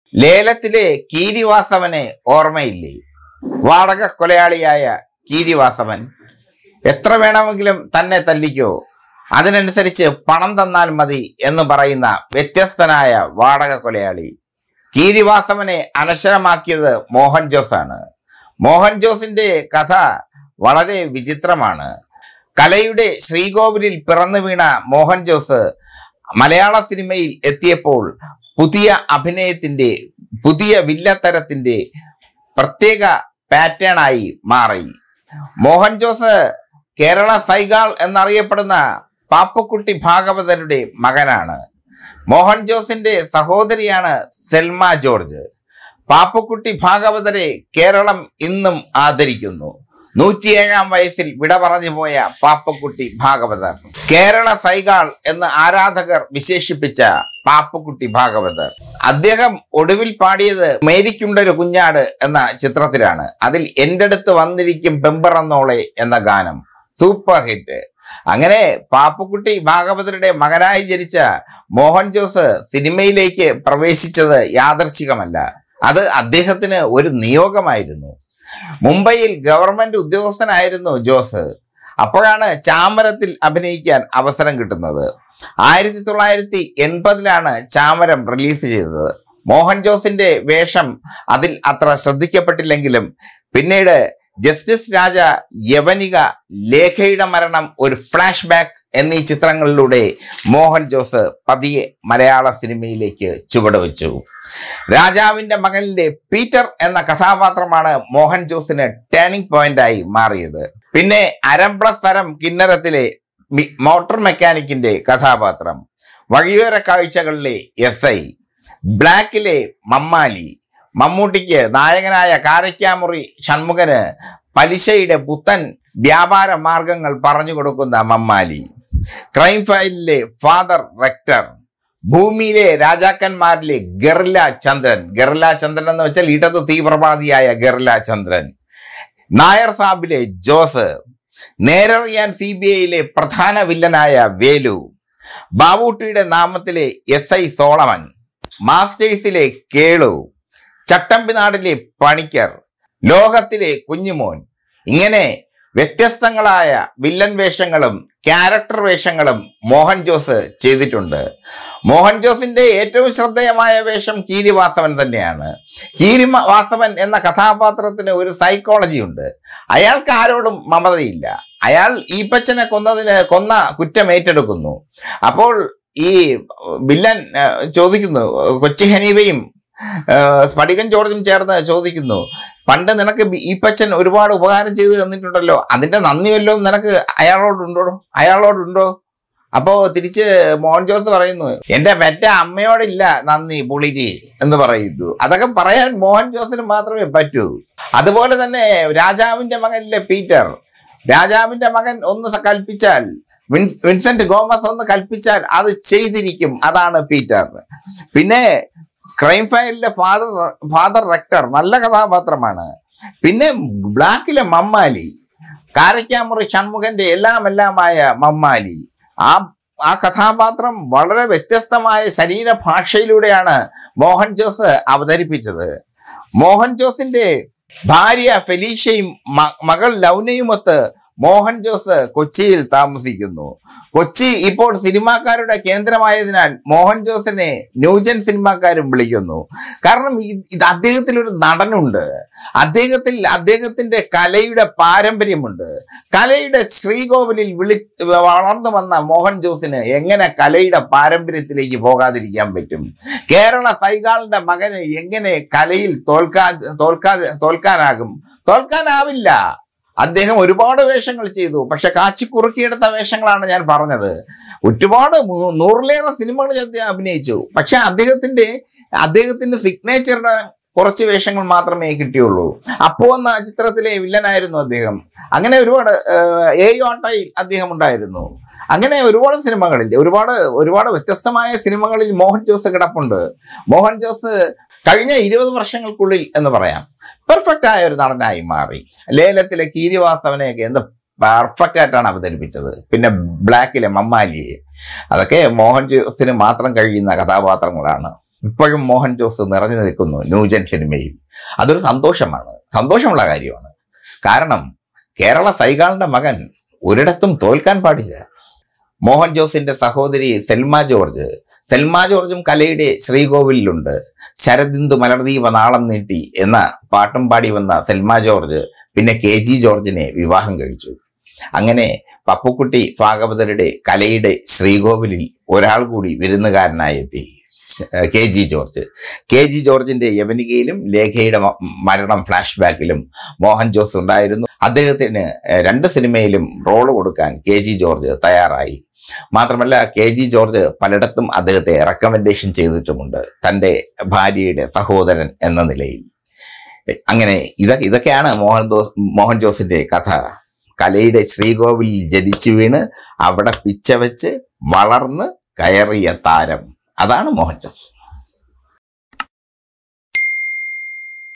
ലേലത്തിലെ കീരിവാസവനെ ഓർമ്മയില്ലേ വാടക കൊലയാളിയായ കീരിവാസവൻ എത്ര വേണമെങ്കിലും തന്നെ തല്ലിക്കോ അതിനനുസരിച്ച് പണം തന്നാൽ മതി എന്ന് പറയുന്ന വ്യത്യസ്തനായ വാടക കൊലയാളി കീരിവാസവനെ അനശ്വരമാക്കിയത് മോഹൻ ജോസാണ് മോഹൻ ജോസിന്റെ കഥ വളരെ വിചിത്രമാണ് കലയുടെ ശ്രീകോവിലിൽ പിറന്നു വീണ മോഹൻ ജോസ് മലയാള സിനിമയിൽ എത്തിയപ്പോൾ പുതിയ അഭിനയത്തിന്റെ പുതിയ വില്ലത്തരത്തിന്റെ പ്രത്യേക പാറ്റേണായി മാറി മോഹൻ ജോസ് കേരള സൈഗാൾ എന്നറിയപ്പെടുന്ന പാപ്പക്കുട്ടി ഭാഗവതരുടെ മകനാണ് മോഹൻ ജോസിന്റെ സഹോദരിയാണ് സെൽമ ജോർജ് പാപ്പക്കുട്ടി ഭാഗവതരെ കേരളം ഇന്നും ആദരിക്കുന്നു നൂറ്റിയേഴാം വയസ്സിൽ വിട പറഞ്ഞു പോയ പാപ്പക്കുട്ടി ഭാഗവതർ കേരള സൈഗാൾ എന്ന് ആരാധകർ വിശേഷിപ്പിച്ച പാപ്പക്കുട്ടി ഭാഗവതർ അദ്ദേഹം ഒടുവിൽ പാടിയത് മേരിക്കുണ്ടൊരു കുഞ്ഞാട് എന്ന ചിത്രത്തിലാണ് അതിൽ എൻ്റെ അടുത്ത് വന്നിരിക്കും പെമ്പറന്നോളെ എന്ന ഗാനം സൂപ്പർ ഹിറ്റ് അങ്ങനെ പാപ്പക്കുട്ടി ഭാഗവതരുടെ മകനായി ജനിച്ച മോഹൻ ജോസ് സിനിമയിലേക്ക് പ്രവേശിച്ചത് യാദർച്ഛികമല്ല അത് അദ്ദേഹത്തിന് ഒരു നിയോഗമായിരുന്നു മുംബൈയിൽ ഗവൺമെന്റ് ഉദ്യോഗസ്ഥനായിരുന്നു ജോസ് അപ്പോഴാണ് ചാമരത്തിൽ അഭിനയിക്കാൻ അവസരം കിട്ടുന്നത് ആയിരത്തി തൊള്ളായിരത്തി എൺപതിലാണ് ചാമരം റിലീസ് ചെയ്തത് മോഹൻ ജോസിന്റെ വേഷം അതിൽ അത്ര ശ്രദ്ധിക്കപ്പെട്ടില്ലെങ്കിലും പിന്നീട് ജസ്റ്റിസ് രാജ യവനിക ലേഖയുടെ മരണം ഒരു ഫ്ലാഷ് ബാക്ക് എന്നീ ചിത്രങ്ങളിലൂടെ മോഹൻ ജോസ് പതിയെ മലയാള സിനിമയിലേക്ക് ചുവടുവെച്ചു രാജാവിന്റെ മകനിലെ പീറ്റർ എന്ന കഥാപാത്രമാണ് മോഹൻ ജോസിന് ടേണിംഗ് പോയിന്റായി മാറിയത് പിന്നെ അരം പ്ലസ് തരം കിന്നരത്തിലെ മി- മോട്ടോർ മെക്കാനിക്കിന്റെ കഥാപാത്രം വഴിയോര കാഴ്ചകളിലെ എസ് ഐ ബ്ലാക്കിലെ മമ്മാലി മമ്മൂട്ടിക്ക് നായകനായ കാരയ്ക്കാമുറി ഷൺമുഖന് പലിശയുടെ പുത്തൻ വ്യാപാര മാർഗങ്ങൾ പറഞ്ഞു കൊടുക്കുന്ന മമ്മാലി ക്രൈം ഫയലിലെ ഫാദർ റെക്ടർ ഭൂമിയിലെ രാജാക്കന്മാരിലെ ഗറില്ല ചന്ദ്രൻ ഗറില്ല ചന്ദ്രൻ എന്ന് വെച്ചാൽ ഇടത് തീവ്രവാദിയായ ഗറില്ല ചന്ദ്രൻ നായർ സാബിലെ ജോസ് നേരറിയാൻ സി ബി ഐയിലെ പ്രധാന വില്ലനായ വേലു ബാബൂട്ടിയുടെ നാമത്തിലെ എസ് ഐ സോളമൻ മാസ്റ്റേഴ്സിലെ കേളു ചട്ടമ്പിനാടിലെ പണിക്കർ ലോകത്തിലെ കുഞ്ഞുമോൻ ഇങ്ങനെ വ്യത്യസ്തങ്ങളായ വില്ലൻ വേഷങ്ങളും ക്യാരക്ടർ വേഷങ്ങളും മോഹൻ ജോസ് ചെയ്തിട്ടുണ്ട് മോഹൻ ജോസിന്റെ ഏറ്റവും ശ്രദ്ധേയമായ വേഷം കീരിവാസവൻ തന്നെയാണ് കീരിവാസവൻ എന്ന കഥാപാത്രത്തിന് ഒരു സൈക്കോളജി ഉണ്ട് അയാൾക്ക് ആരോടും മമതയില്ല അയാൾ ഈപ്പച്ചനെ കൊന്നതിന് കൊന്ന കുറ്റം ഏറ്റെടുക്കുന്നു അപ്പോൾ ഈ വില്ലൻ ആ, ചോദിക്കുന്നു കൊച്ചി ഹനീവയും ആ, സ്ഫടികൻ ജോർജും ചേർന്ന് ചോദിക്കുന്നു പണ്ട് നിനക്ക് ബി- ഈപ്പച്ചൻ ഒരുപാട് ഉപകാരം ചെയ്തു തന്നിട്ടുണ്ടല്ലോ അതിന്റെ നന്ദി വല്ലതും നിനക്ക് അയാളോടുണ്ടോ അയാളോടുണ്ടോ അപ്പോ തിരിച്ച് മോഹൻ ജോസ് പറയുന്നു എന്റെ പെറ്റ അമ്മയോടില്ല നന്ദി പുളിരി എന്ന് പറയുന്നു അതൊക്കെ പറയാൻ മോഹൻ ജോസിന് മാത്രമേ പറ്റൂ അതുപോലെ തന്നെ രാജാവിന്റെ മകനിലെ പീറ്റർ രാജാവിന്റെ മകൻ ഒന്ന് സ- കൽപ്പിച്ചാൽ വിൻസ് വിൻസെന്റ് ഗോമസ് ഒന്ന് കൽപ്പിച്ചാൽ അത് ചെയ്തിരിക്കും അതാണ് പീറ്റർ പിന്നെ ക്രൈം ഫയലിലെ ഫാദർ ഫാദർ റെക്ടർ നല്ല കഥാപാത്രമാണ് പിന്നെ ബ്ലാക്കിലെ മമ്മാലി കാരയ്ക്കാമുറി ഷൺമുഖന്റെ എല്ലാം എല്ലാമായ മമ്മാലി ആ ആ കഥാപാത്രം വളരെ വ്യത്യസ്തമായ ശരീരഭാഷയിലൂടെയാണ് മോഹൻ ജോസ് അവതരിപ്പിച്ചത് മോഹൻ ജോസിന്റെ ഭാര്യ ഫെലീഷയും മ- മകൾ ലൗനയുമൊത്ത് മോഹൻ ജോസ് കൊച്ചിയിൽ താമസിക്കുന്നു കൊച്ചി ഇപ്പോൾ സിനിമാക്കാരുടെ കേന്ദ്രമായതിനാൽ മോഹൻ ജോസിനെ ന്യൂജൻ സിനിമാക്കാരും വിളിക്കുന്നു കാരണം ഈ- ഇത് അദ്ദേഹത്തിൽ ഒരു നടനുണ്ട് അദ്ദേഹത്തിൽ അദ്ദേഹത്തിന്റെ കലയുടെ പാരമ്പര്യമുണ്ട് കലയുടെ ശ്രീകോവിലിൽ വിളി വളർന്നു വന്ന മോഹൻ ജോസിന് എങ്ങനെ കലയുടെ പാരമ്പര്യത്തിലേക്ക് പോകാതിരിക്കാൻ പറ്റും കേരള സൈഗാളിന്റെ മകന് എങ്ങനെ കലയിൽ തോൽക്കാ തോൽക്കാ തോൽക്കാനാകും തോൽക്കാനാവില്ല അദ്ദേഹം ഒരുപാട് വേഷങ്ങൾ ചെയ്തു പക്ഷെ കാച്ചി കുറുക്കിയെടുത്ത വേഷങ്ങളാണ് ഞാൻ പറഞ്ഞത് ഒരുപാട് മൂ- നൂറിലേറെ സിനിമകളിൽ അദ്ദേഹം അഭിനയിച്ചു പക്ഷെ അദ്ദേഹത്തിന്റെ അദ്ദേഹത്തിന്റെ സിഗ്നേച്ചറുടെ കുറച്ച് വേഷങ്ങൾ മാത്രമേ കിട്ടിയുള്ളൂ അപ്പോ എന്ന ചിത്രത്തിലെ വില്ലനായിരുന്നു അദ്ദേഹം അങ്ങനെ ഒരുപാട് ഏഹ്, ഏ ഓട്ടയിൽ അദ്ദേഹം ഉണ്ടായിരുന്നു അങ്ങനെ ഒരുപാട് സിനിമകളിൽ ഒരുപാട് ഒരുപാട് വ്യത്യസ്തമായ സിനിമകളിൽ മോഹൻ ജോസ് കിടപ്പുണ്ട് മോഹൻ ജോസ് കഴിഞ്ഞ ഇരുപത് വർഷങ്ങൾക്കുള്ളിൽ എന്ന് പറയാം പെർഫെക്റ്റ് ആയ ഒരു നടനായി മാറി ലേലത്തിലെ കീരിവാസവനെയൊക്കെ എന്ത് പെർഫെക്റ്റ് ആയിട്ടാണ് അവതരിപ്പിച്ചത് പിന്നെ ബ്ലാക്കിലെ മമ്മാലിയെ അതൊക്കെ മോഹൻ ജോസിന് മാത്രം കഴിയുന്ന കഥാപാത്രങ്ങളാണ് ഇപ്പോഴും മോഹൻ ജോസ് നിറഞ്ഞു നിൽക്കുന്നു ന്യൂജൻ സിനിമയിൽ അതൊരു സന്തോഷമാണ് സന്തോഷമുള്ള കാര്യമാണ് കാരണം കേരള സൈകാളിന്റെ മകൻ ഒരിടത്തും തോൽക്കാൻ പാടില്ല മോഹൻ ജോസിന്റെ സഹോദരി സെൽമ ജോർജ് സെൽമ ജോർജും കലയുടെ ശ്രീകോവിലുണ്ട് ശരദിന്ദു മലർദീപ നാളം നീട്ടി എന്ന പാട്ടും പാടി വന്ന സെൽമ ജോർജ് പിന്നെ കെ ജി ജോർജിനെ വിവാഹം കഴിച്ചു അങ്ങനെ പപ്പുക്കുട്ടി ഭാഗവതരുടെ കലയുടെ ശ്രീകോവിലിൽ ഒരാൾ കൂടി വിരുന്നുകാരനായി എത്തി K G George K G ജോർജിന്റെ യവനികയിലും ലേഖയുടെ മ- മരണം ഫ്ലാഷ് ബാക്കിലും മോഹൻ ജോസ് ഉണ്ടായിരുന്നു അദ്ദേഹത്തിന് ഏഹ്, രണ്ട് സിനിമയിലും റോള് കൊടുക്കാൻ കെ ജി ജോർജ് തയ്യാറായി മാത്രമല്ല കെ ജി ജോർജ് പലയിടത്തും അദ്ദേഹത്തെ റെക്കമെൻഡേഷൻ ചെയ്തിട്ടുമുണ്ട് തൻ്റെ ഭാര്യയുടെ സഹോദരൻ എന്ന നിലയിൽ അങ്ങനെ ഇത ഇതൊക്കെയാണ് മോഹൻ ദോസ് മോഹൻ ജോസിന്റെ കഥ കലയുടെ ശ്രീകോവിലിൽ ജനിച്ചു വീണ് അവിടെ പിച്ച വെച്ച് വളർന്ന് കയറിയ താരം അതാണ് മോഹൻ ജോസ്